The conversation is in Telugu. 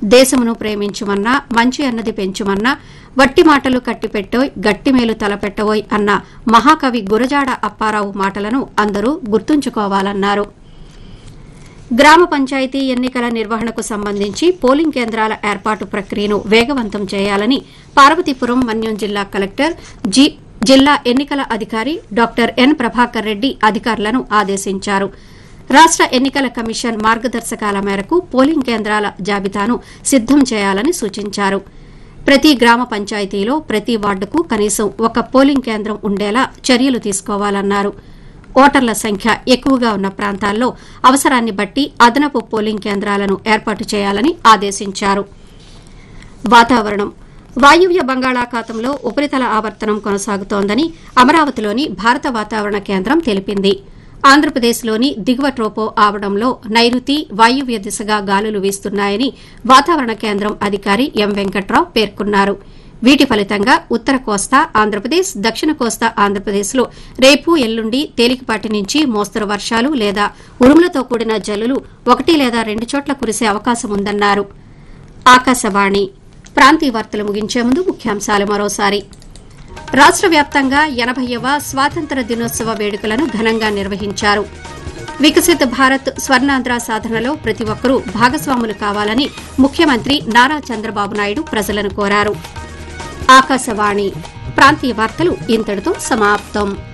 దేశమును ప్రేమించుమన్నా మంచి అన్నది పెంచుమన్నా వట్టి మాటలు కట్టిపెట్టోయ్ గట్టిమేలు తలపెట్టవోయ్ అన్న మహాకవి గురజాడ అప్పారావు మాటలను అందరూ గుర్తుంచుకోవాలన్నారు గ్రామ పంచాయతీ ఎన్నికల నిర్వహణకు సంబంధించి పోలింగ్ కేంద్రాల ఏర్పాటు ప్రక్రియను వేగవంతం చేయాలని పార్వతీపురం మన్యం జిల్లా కలెక్టర్ జి జిల్లా ఎన్నికల అధికారి డాక్టర్ ఎన్ ప్రభాకర్ రెడ్డి అధికారులను ఆదేశించారు రాష్ట ఎన్నికల కమిషన్ మార్గదర్శకాల మేరకు పోలింగ్ కేంద్రాల జాబితాను సిద్దం చేయాలని సూచించారు ప్రతి గ్రామ పంచాయతీలో ప్రతి వార్డుకు కనీసం ఒక పోలింగ్ కేంద్రం ఉండేలా చర్యలు తీసుకోవాలన్నారు ఓటర్ల సంఖ్య ఎక్కువగా ఉన్న ప్రాంతాల్లో అవసరాన్ని బట్టి అదనపు పోలింగ్ కేంద్రాలను ఏర్పాటు చేయాలని ఆదేశించారు వాతావరణం వాయువ్య బంగాళాఖాతంలో ఉపరితల ఆవర్తనం కొనసాగుతోందని అమరావతిలోని భారత వాతావరణ కేంద్రం తెలిపింది ఆంధ్రప్రదేశ్లోని దిగువ ట్రోపో ఆవడంలో నైరుతి వాయువ్య దిశగా గాలులు వీస్తున్నాయని వాతావరణ కేంద్రం అధికారి ఎం వెంకట్రావు పేర్కొన్నారు వీటి ఫలితంగా ఉత్తర కోస్తా ఆంధ్రప్రదేశ్ దక్షిణ కోస్తా ఆంధ్రప్రదేశ్లో రేపు ఎల్లుండి తేలికపాటి నుంచి మోస్తరు వర్షాలు లేదా ఉరుములతో కూడిన జల్లులు ఒకటి లేదా రెండు చోట్ల కురిసే అవకాశం ఉందన్నారు ఆకాశవాణి ప్రాంతీయ వార్తలు ముగించే ముందు ముఖ్యాంశాలు మరోసారి రాష్ట్ర వ్యాప్తంగా ఎనభైవ స్వాతంత్ర దినోత్సవ వేడుకలను ఘనంగా నిర్వహించారు వికసిత్ భారత్ స్వర్ణాంధ్ర సాధనలో ప్రతి ఒక్కరూ భాగస్వాములు కావాలని ముఖ్యమంత్రి నారా చంద్రబాబు నాయుడు ప్రజలను కోరారు ఆకాశవాణి ప్రాంతీయ వార్తలు ఇంతటితో సమాప్తం